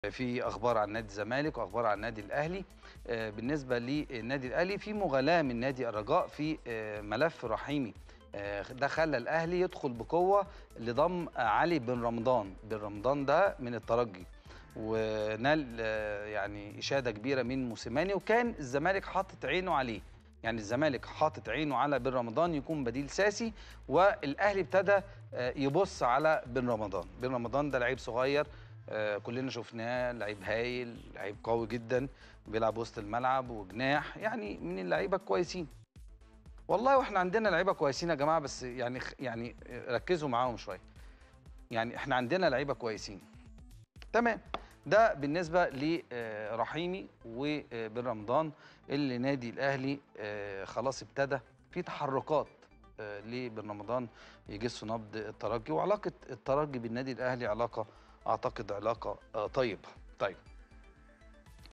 في اخبار عن نادي الزمالك واخبار عن النادي الاهلي آه، بالنسبه للنادي الاهلي في مغالاه من نادي الرجاء في آه، ملف رحيمي آه، ده خلى الاهلي يدخل بقوه لضم علي بن رمضان بن رمضان ده من الترجي ونال آه، يعني اشاده كبيره من موسيماني وكان الزمالك حاطط عينه عليه يعني الزمالك حاطط عينه على بن رمضان يكون بديل ساسي والاهلي ابتدى آه، يبص على بن رمضان بن رمضان ده لعيب صغير آه، كلنا شفناه لعيب هايل لعيب قوي جدا بيلعب وسط الملعب وجناح يعني من اللعيبه الكويسين والله واحنا عندنا لعيبه كويسين يا جماعه بس يعني يعني ركزوا معاهم شويه يعني احنا عندنا لعيبه كويسين تمام ده بالنسبه لرحيمي وبن رمضان اللي نادي الاهلي آه، خلاص ابتدى في تحركات آه، لبن رمضان يجسوا نبض الترجي وعلاقه الترجي بالنادي الاهلي علاقه اعتقد علاقه آه، طيبه طيب